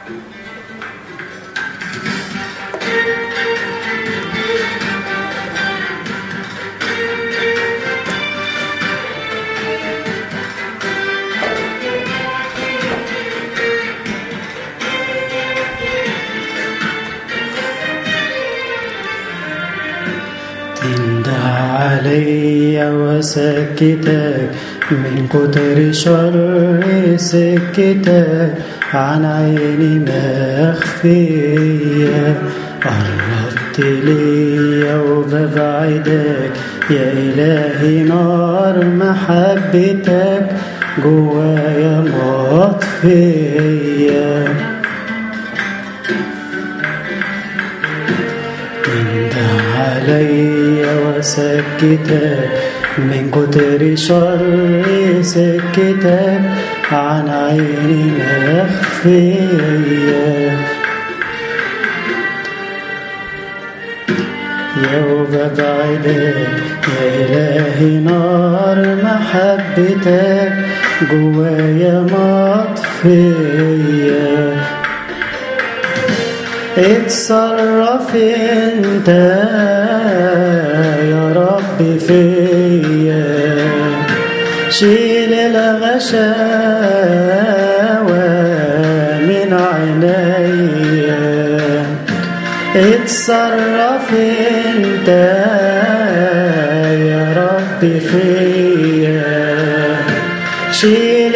تندى علي وسكتك من كتر شر سكتك عن عيني مخفية قربت ليا وببعدك يا إلهي نار محبتك جوايا مطفية انت عليا وسكتك من كتر شر سكتك عن عيني مخفية يا وببعدك يا إلهي نار محبتك جوايا مطفية اتصرف انت يا رب فيا شيل الغشاوة من عينيا اتصرف انت يا رب فيا شيل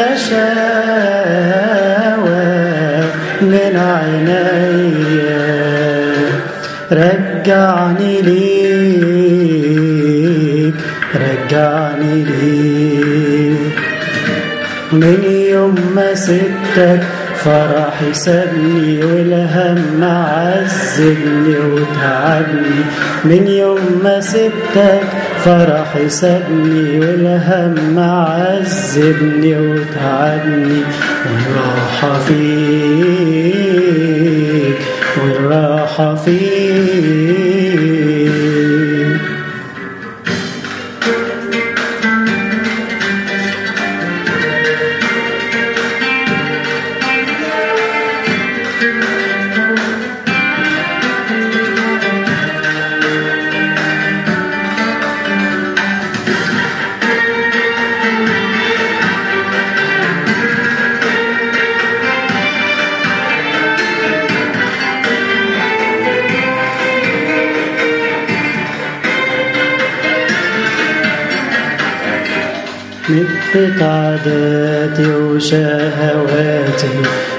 الغشاوة من عينيا رجعني ليك رجعني ليك من يوم ما سبتك فرحي سابني والهم عذبني وتعبني من يوم ما سبتك فرحي سابني والهم عذبني وتعبني والراحة فيك والراحة فيك مثبت عاداتي وشهواتي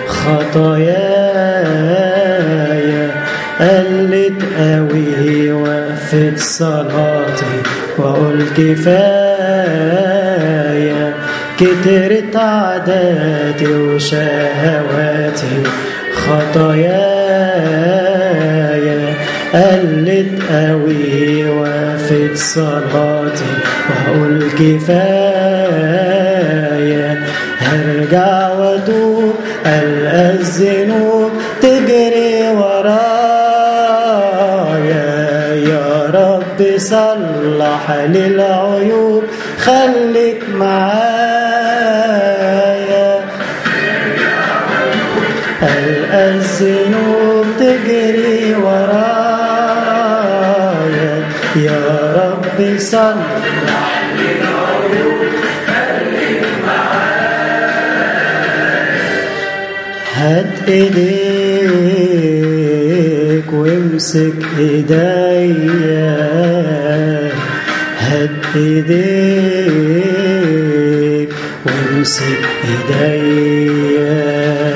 خطاياي قلت قوي وقفت صلاتي واقول كفايه كترت عاداتي وشهواتي خطاياي قلت قوي وقفت صلاتي واقول كفايه هرجع واتوب القى الذنوب تجري ورايا يا رب صلح لي العيوب خليك معايا القى الذنوب تجري ورايا يا رب صلح هات ايديك وامسك ايديا هات ايديك وامسك ايديا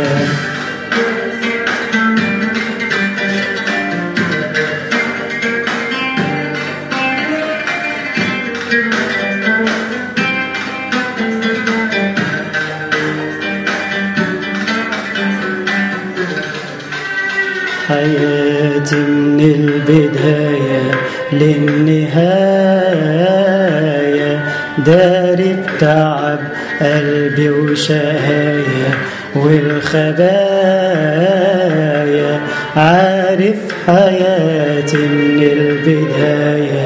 حياتي من البداية للنهاية داري بتعب قلبي وشهايا والخبايا عارف حياتي من البداية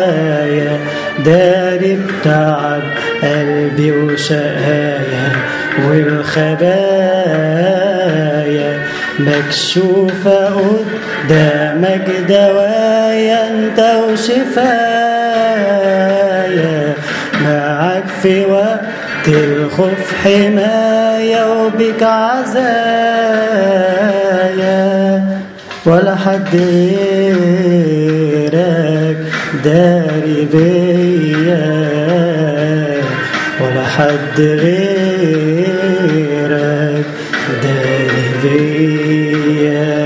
للنهاية داري بتعب قلبي وشقايا والخبايا مكشوفة قدامك دوايا انت وشفايا معك في وقت الخوف حماية وبك عزايا ولا حد غيرك داري بيا ولا حد غيرك داري بيا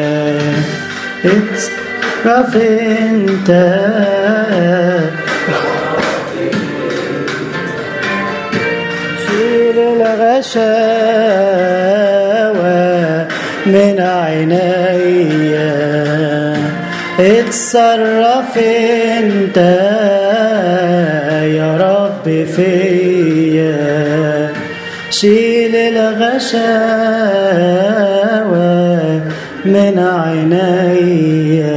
اتصرف انت شيل الغشاوة من عيني اتصرف انت يا رب فيا شيل الغشاوة من عيني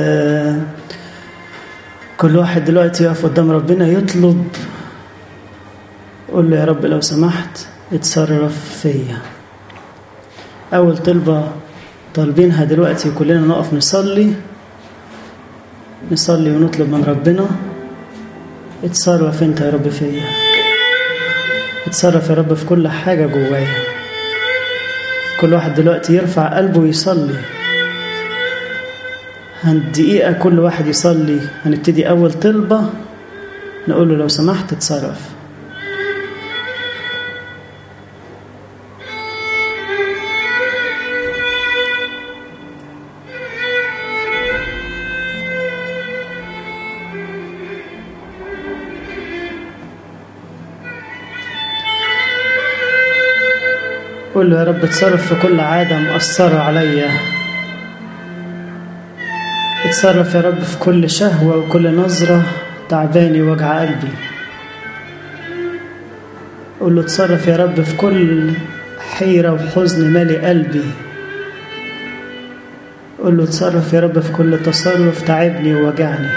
كل واحد دلوقتي يقف قدام ربنا يطلب قول له يا رب لو سمحت اتصرف فيا أول طلبة طالبينها دلوقتي كلنا نقف نصلي نصلي ونطلب من ربنا اتصرف انت يا رب فيا اتصرف يا رب في كل حاجة جوايا كل واحد دلوقتي يرفع قلبه ويصلي دقيقة كل واحد يصلي هنبتدي أول طلبة نقول له لو سمحت اتصرف قول له يا رب اتصرف في كل عادة مؤثرة عليا اتصرف يا رب في كل شهوة وكل نظرة تعباني وجع قلبي قول له اتصرف يا رب في كل حيرة وحزن مالي قلبي قول له اتصرف يا رب في كل تصرف تعبني ووجعني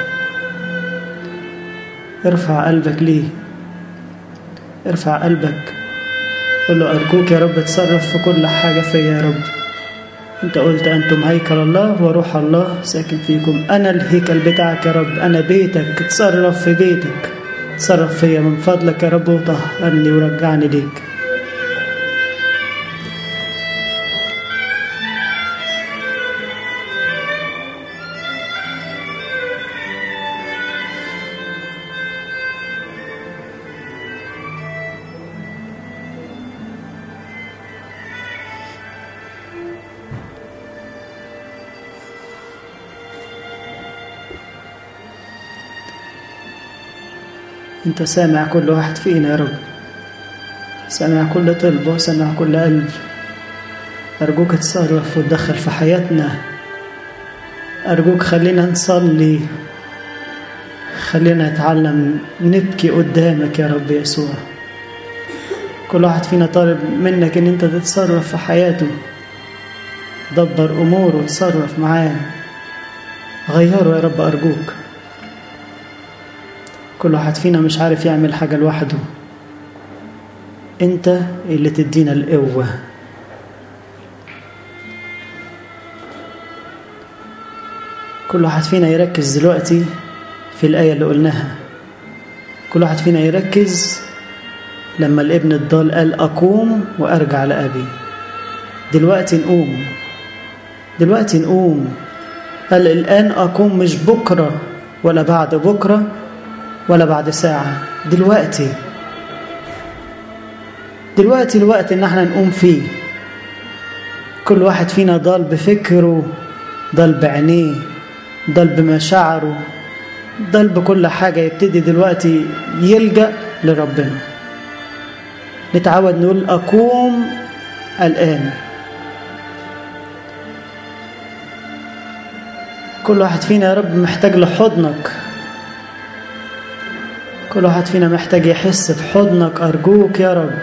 ارفع قلبك ليه ارفع قلبك قول له أرجوك يا رب اتصرف في كل حاجة فيا يا رب انت قلت أنتم هيكل الله وروح الله ساكن فيكم أنا الهيكل بتاعك يا رب أنا بيتك اتصرف في بيتك اتصرف فيا من فضلك يا رب وطهرني ورجعني ليك انت سامع كل واحد فينا يا رب سامع كل طلبة سامع كل قلب أرجوك تتصرف وتدخل في حياتنا أرجوك خلينا نصلي خلينا نتعلم نبكي قدامك يا رب يسوع كل واحد فينا طالب منك ان انت تتصرف في حياته دبر اموره وتصرف معاه غيره يا رب ارجوك كل واحد فينا مش عارف يعمل حاجة لوحده انت اللي تدينا القوة كل واحد فينا يركز دلوقتي في الآية اللي قلناها كل واحد فينا يركز لما الابن الضال قال أقوم وأرجع لأبي دلوقتي نقوم دلوقتي نقوم قال الآن أقوم مش بكرة ولا بعد بكرة ولا بعد ساعة دلوقتي دلوقتي الوقت ان احنا نقوم فيه كل واحد فينا ضال بفكره ضال بعينيه ضال بمشاعره ضال بكل حاجة يبتدي دلوقتي يلجأ لربنا نتعود نقول أقوم الآن كل واحد فينا يا رب محتاج لحضنك كل واحد فينا محتاج يحس بحضنك أرجوك يا رب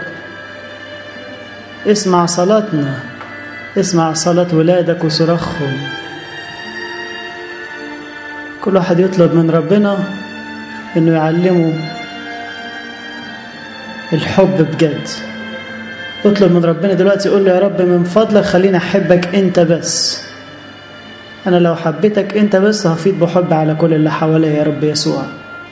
اسمع صلاتنا اسمع صلاة ولادك وصراخهم كل واحد يطلب من ربنا انه يعلمه الحب بجد اطلب من ربنا دلوقتي قول له يا رب من فضلك خليني احبك انت بس انا لو حبيتك انت بس هفيض بحب على كل اللي حواليا يا رب يسوع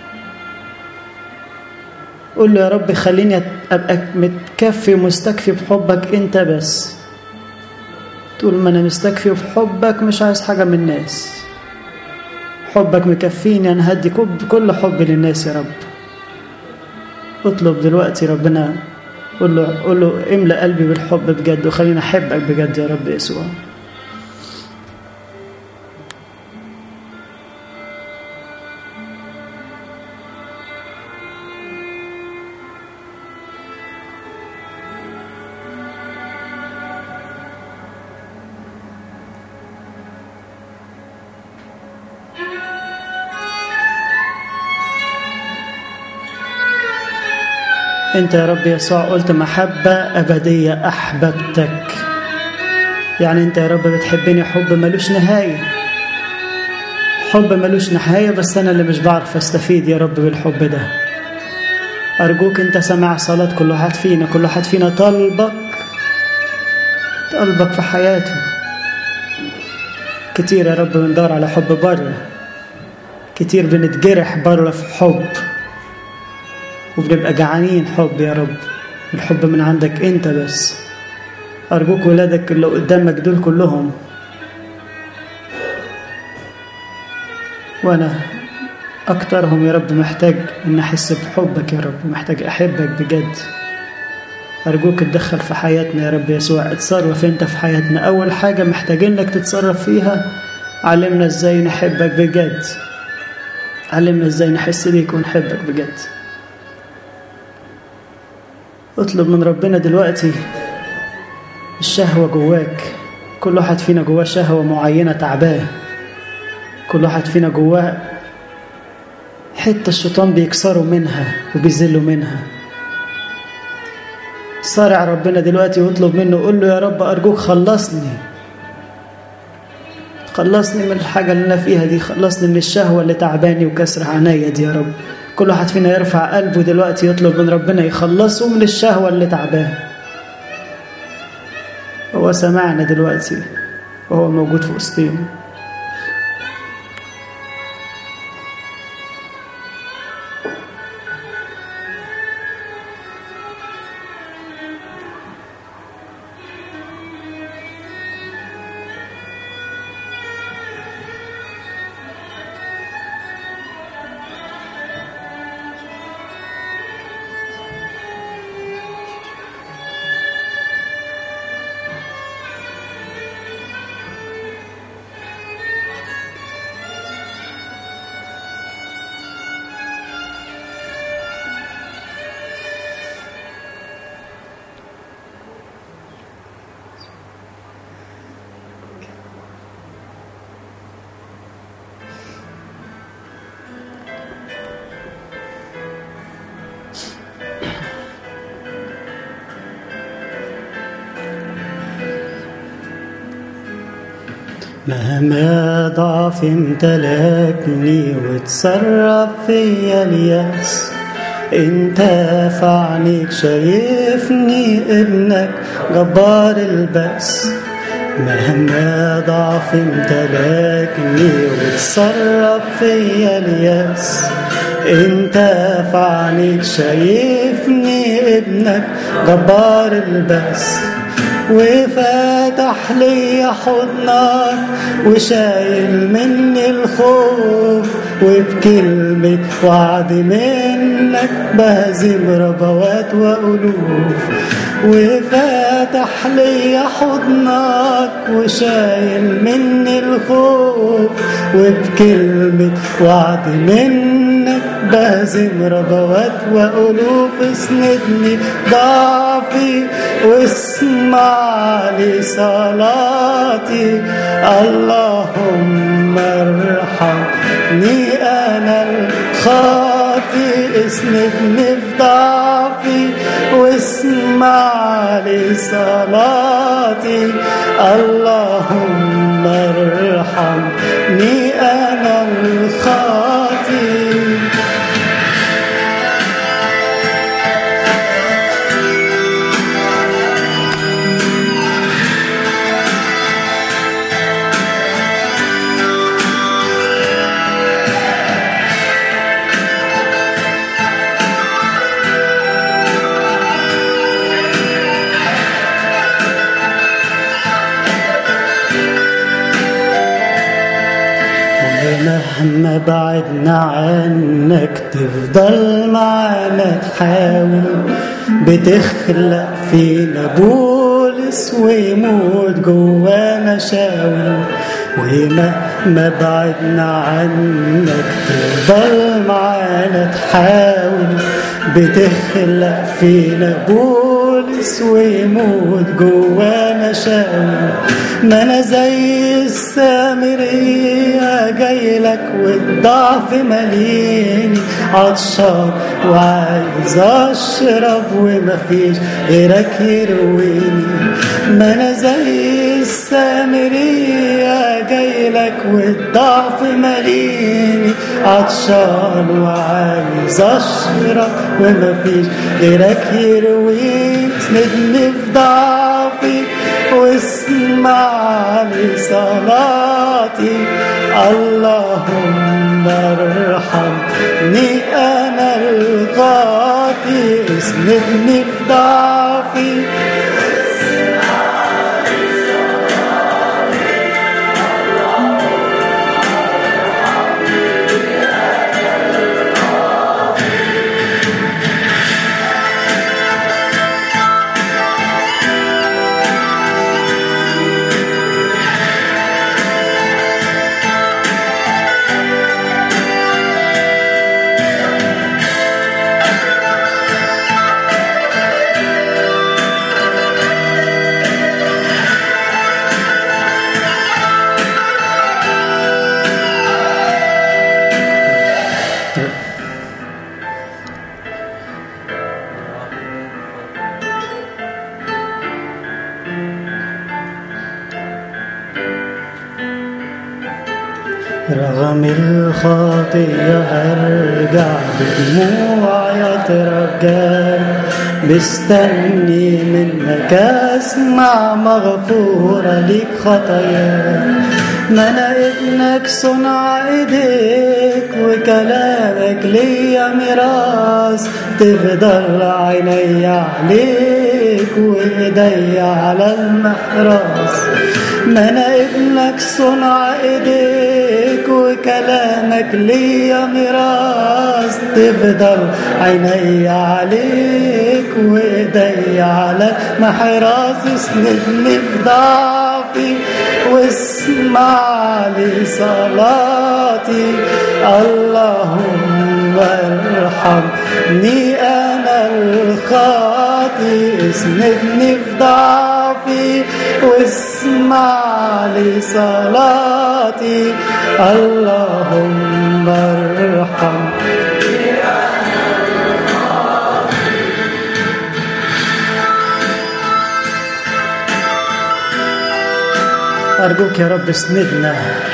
قول له يا رب خليني ابقى متكفي ومستكفي بحبك انت بس طول ما انا مستكفي بحبك مش عايز حاجه من الناس حبك مكفيني انا هدي كل حبي للناس يا رب اطلب دلوقتي ربنا قول له قول له املا قلبي بالحب بجد وخليني احبك بجد يا رب يسوع انت يا رب يسوع قلت محبة أبدية أحببتك يعني انت يا رب بتحبني حب ملوش نهاية حب ملوش نهاية بس أنا اللي مش بعرف أستفيد يا رب بالحب ده أرجوك أنت سمع صلاة كل واحد فينا كل واحد فينا طلبك طلبك في حياته كتير يا رب بندور على حب بره كتير بنتجرح بره في حب وبنبقى جعانين حب يا رب الحب من عندك انت بس ارجوك ولادك اللي قدامك دول كلهم وانا اكترهم يا رب محتاج ان احس بحبك يا رب محتاج احبك بجد ارجوك تدخل في حياتنا يا رب يسوع اتصرف انت في حياتنا اول حاجه محتاجين لك تتصرف فيها علمنا ازاي نحبك بجد علمنا ازاي نحس بيك ونحبك بجد اطلب من ربنا دلوقتي الشهوة جواك كل واحد فينا جواه شهوة معينة تعباه كل واحد فينا جواه حتة الشيطان بيكسروا منها وبيذلوا منها صارع ربنا دلوقتي واطلب منه قول له يا رب أرجوك خلصني خلصني من الحاجة اللي أنا فيها دي خلصني من الشهوة اللي تعباني وكسر عينيا دي يا رب كل واحد فينا يرفع قلبه دلوقتي يطلب من ربنا يخلصه من الشهوة اللي تعباه هو سمعنا دلوقتي وهو موجود في وسطينا مهما ضعف امتلكني وتصرف فيا اليأس انت في عينيك شايفني ابنك جبار البأس مهما ضعف امتلكني وتصرف فيا اليأس انت في عينيك شايفني ابنك جبار البأس وفتح لي حضنك وشايل مني الخوف وبكلمة وعد منك بهزم ربوات وألوف وفتح لي حضنك وشايل مني الخوف وبكلمة وعد منك بهزم ربوات وألوف اسندني ضعفي واسمع لي صلاتي اللهم ارحمني أنا الخاطئ اسندني في ضعفي واسمع لي صلاتي اللهم ارحمني أنا الخاطئ مهما بعدنا عنك تفضل معانا تحاول بتخلق فينا بولس ويموت جوانا شاول ومهما بعدنا عنك تفضل معانا تحاول بتخلق فينا بولس ويموت جوانا شاول ما انا زي السامرية جاي لك والضعف مليني عطشان وعايز اشرب ومفيش غيرك يرويني ما انا زي السامرية جاي لك والضعف مليني عطشان وعايز اشرب ومفيش غيرك يرويني اسندني في ضعفي واسمع لي صلاتي اللهم ارحمني انا الخاطي اسندني في ضعفي رغم الخطية هرجع بدموعي اترجى مستني منك اسمع مغفورة ليك خطايا ما انا ابنك صنع ايديك وكلامك ليا ميراث تفضل عيني عليك وايدي على المحراث ما انا ابنك صنع ايديك وكلامك ليا ميراث تفضل عيني عليك وايدي على محراث اسندني في ضعفي واسمع لي صلاتي اللهم ارحمني انا الخاطي اسندني في ضعفي واسمع لي صلاتي اللهم ارحم أرجوك يا رب اسندنا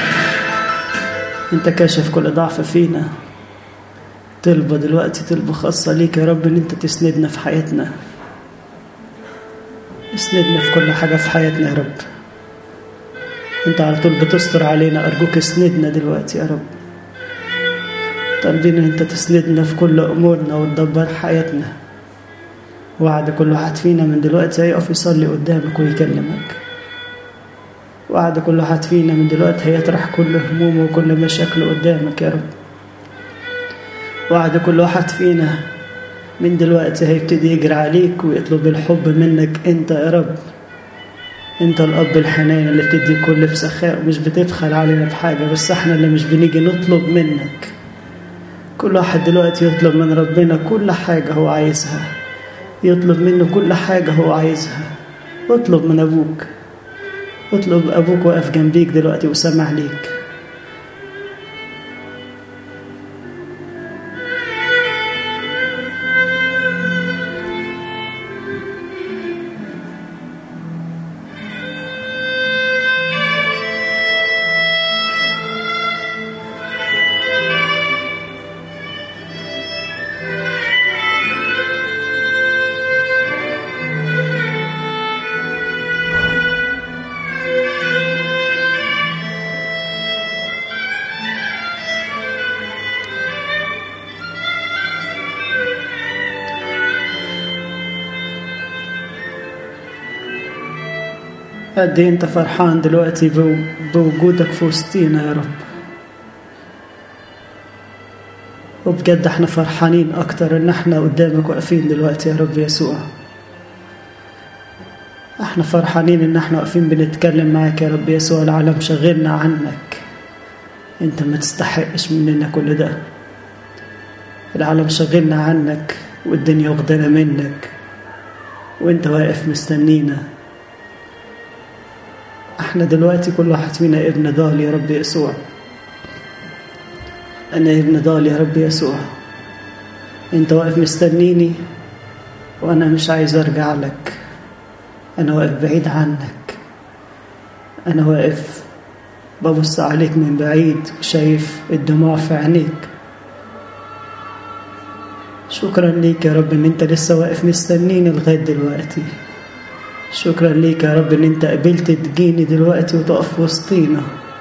أنت كاشف كل ضعف فينا طلبة دلوقتي طلبة خاصة ليك يا رب إن أنت تسندنا في حياتنا اسندنا في كل حاجة في حياتنا يا رب أنت على طول بتستر علينا أرجوك اسندنا دلوقتي يا رب طالبين إن أنت تسندنا في كل أمورنا وتدبر حياتنا وعد كل واحد فينا من دلوقتي هيقف يصلي قدامك ويكلمك وعد كل واحد فينا من دلوقتي هيطرح كل همومه وكل مشاكله قدامك يا رب وعد كل واحد فينا من دلوقتي هيبتدي يجري عليك ويطلب الحب منك انت يا رب انت الاب الحنين اللي بتدي كل بسخاء ومش بتبخل علينا بحاجة بس احنا اللي مش بنيجي نطلب منك كل واحد دلوقتي يطلب من ربنا كل حاجة هو عايزها يطلب منه كل حاجة هو عايزها اطلب من ابوك اطلب ابوك واقف جنبيك دلوقتي وسامع ليك قد ايه انت فرحان دلوقتي بوجودك في وسطينا يا رب وبجد احنا فرحانين اكتر ان احنا قدامك واقفين دلوقتي يا رب يسوع احنا فرحانين ان احنا واقفين بنتكلم معاك يا رب يسوع العالم شغلنا عنك انت ما تستحقش مننا كل ده العالم شغلنا عنك والدنيا واخدانا منك وانت واقف مستنينا احنا دلوقتي كل واحد فينا ابن ضال يا رب يسوع انا ابن ضال يا رب يسوع انت واقف مستنيني وانا مش عايز ارجع لك انا واقف بعيد عنك انا واقف ببص عليك من بعيد وشايف الدموع في عينيك شكرا ليك يا رب ان انت لسه واقف مستنيني لغايه دلوقتي شكرا ليك يا رب ان انت قبلت تجيني دلوقتي وتقف وسطينا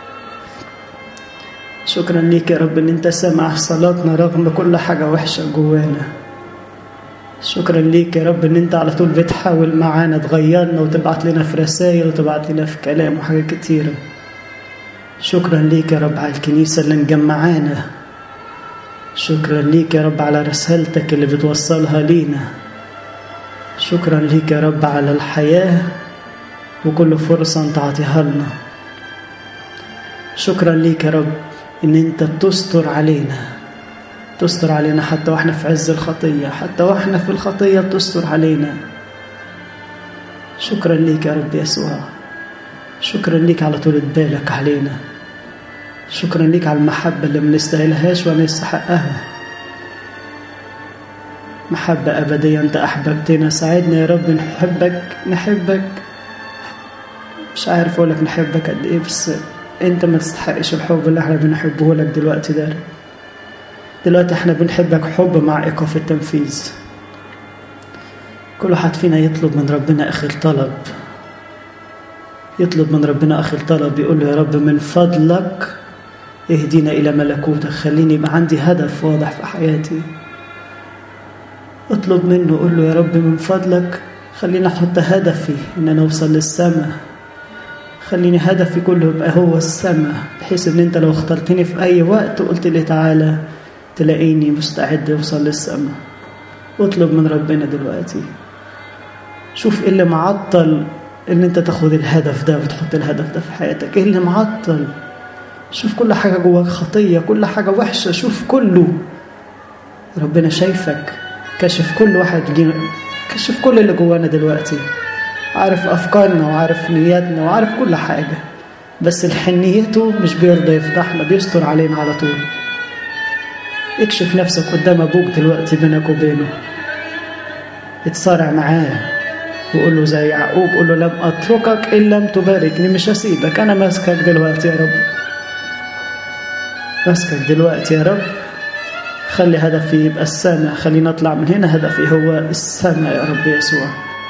شكرا ليك يا رب ان انت سامع صلاتنا رغم كل حاجة وحشة جوانا شكرا ليك يا رب ان انت على طول بتحاول معانا تغيرنا وتبعت لنا في رسائل وتبعت لنا في كلام وحاجات كتيرة شكرا ليك يا رب على الكنيسة اللي مجمعانا شكرا ليك يا رب على رسالتك اللي بتوصلها لينا شكرا ليك يا رب على الحياة وكل فرصة انت عطيها لنا شكرا ليك يا رب ان انت بتستر علينا تستر علينا حتى واحنا في عز الخطية حتى واحنا في الخطية بتستر علينا شكرا ليك يا رب يسوع شكرا ليك على طولة بالك علينا شكرا ليك على المحبة اللي ما نستاهلهاش ولا نستحقها محبة أبدية أنت أحببتنا ساعدنا يا رب نحبك نحبك مش عارف أقول لك نحبك قد إيه بس أنت ما تستحقش الحب اللي إحنا بنحبه لك دلوقتي ده دلوقتي إحنا بنحبك حب مع إيقاف التنفيذ كل واحد فينا يطلب من ربنا آخر طلب يطلب من ربنا آخر طلب يقول له يا رب من فضلك اهدينا إلى ملكوتك خليني يبقى عندي هدف واضح في حياتي اطلب منه قول له يا رب من فضلك خليني احط هدفي ان انا اوصل للسماء خليني هدفي كله يبقى هو السماء بحيث ان انت لو اخترتني في اي وقت وقلت لي تعالى تلاقيني مستعد اوصل للسماء اطلب من ربنا دلوقتي شوف ايه اللي معطل ان انت تاخد الهدف ده وتحط الهدف ده في حياتك ايه اللي معطل شوف كل حاجة جواك خطية كل حاجة وحشة شوف كله ربنا شايفك كشف كل واحد جينا كشف كل اللي جوانا دلوقتي عارف أفكارنا وعارف نياتنا وعارف كل حاجة بس الحنيته مش بيرضى يفضحنا بيستر علينا على طول اكشف نفسك قدام أبوك دلوقتي بينك وبينه اتصارع معاه وقول له زي يعقوب قول له لم أتركك إن لم تباركني مش هسيبك أنا ماسكك دلوقتي يا رب ماسكك دلوقتي يا رب خلي هدفي يبقى السماء خليني اطلع من هنا هدفي هو السماء يا رب يسوع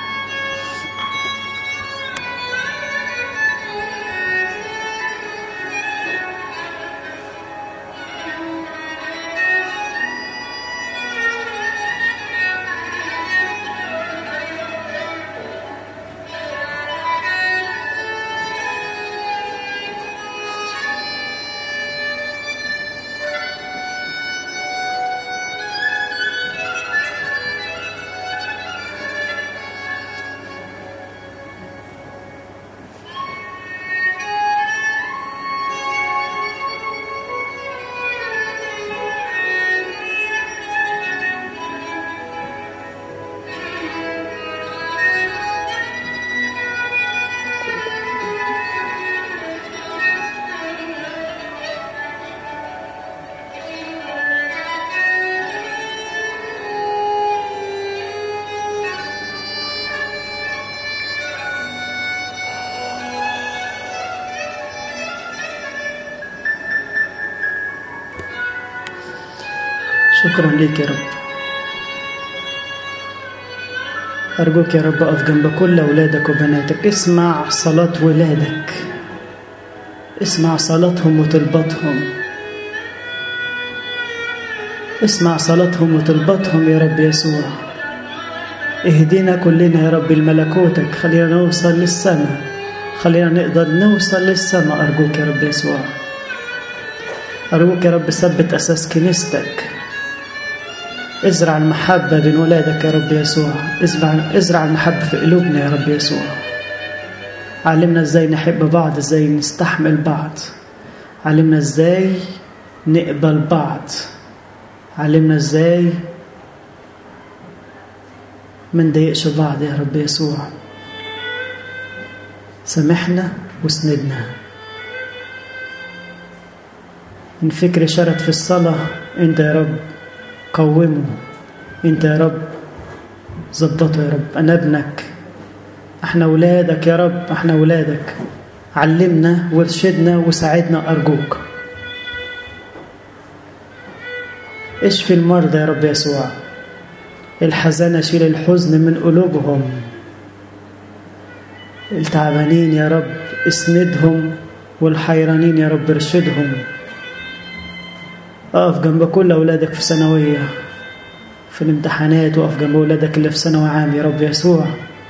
شكرا ليك يا رب أرجوك يا رب أقف جنب كل أولادك وبناتك اسمع صلاة ولادك اسمع صلاتهم وطلباتهم اسمع صلاتهم وطلباتهم يا رب يسوع اهدينا كلنا يا رب لملكوتك خلينا نوصل للسماء خلينا نقدر نوصل للسماء أرجوك يا رب يسوع أرجوك يا رب ثبت أساس كنيستك ازرع المحبة بين ولادك يا رب يسوع ازرع, ازرع المحبة في قلوبنا يا رب يسوع علمنا ازاي نحب بعض ازاي نستحمل بعض علمنا ازاي نقبل بعض علمنا ازاي ما نضايقش بعض يا رب يسوع سامحنا واسندنا إن فكر شرد في الصلاة أنت يا رب قومه أنت يا رب ظبطه يا رب أنا ابنك احنا ولادك يا رب احنا ولادك علمنا وارشدنا وساعدنا أرجوك اشفي المرضى يا رب يسوع الحزانة شيل الحزن من قلوبهم التعبانين يا رب اسندهم والحيرانين يا رب ارشدهم اقف جنب كل أولادك في ثانوية في الامتحانات واقف جنب أولادك اللي في ثانوي عام يا رب يسوع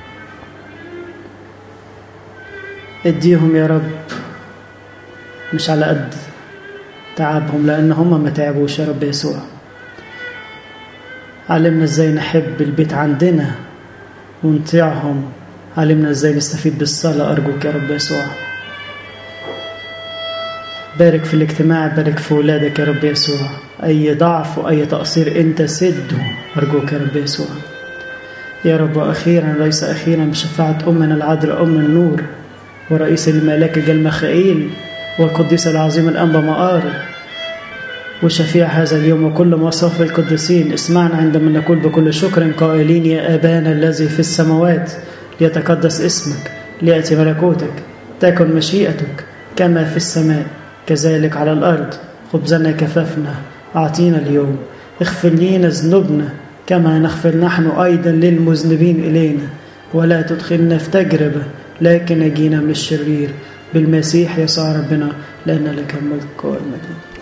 اديهم يا رب مش على قد تعبهم لأن هم ما تعبوش يا رب يسوع علمنا ازاي نحب البيت عندنا ونطيعهم علمنا ازاي نستفيد بالصلاة أرجوك يا رب يسوع بارك في الاجتماع بارك في ولادك يا رب يسوع أي ضعف وأي تقصير أنت سده أرجوك يا رب يسوع يا رب وأخيرا ليس أخيرا بشفاعة أمنا العذراء أم النور ورئيس الملاك جل مخائيل والقديس العظيم الأنبا مقار وشفيع هذا اليوم وكل مصاف القديسين اسمعنا عندما نقول بكل شكر قائلين يا أبانا الذي في السماوات ليتقدس اسمك ليأتي ملكوتك تكن مشيئتك كما في السماء كذلك على الأرض خبزنا كفافنا أعطينا اليوم اغفر لنا ذنوبنا كما نغفر نحن أيضا للمذنبين إلينا ولا تدخلنا في تجربة لكن نجينا من الشرير بالمسيح يسوع ربنا لأن لك الملك والمجد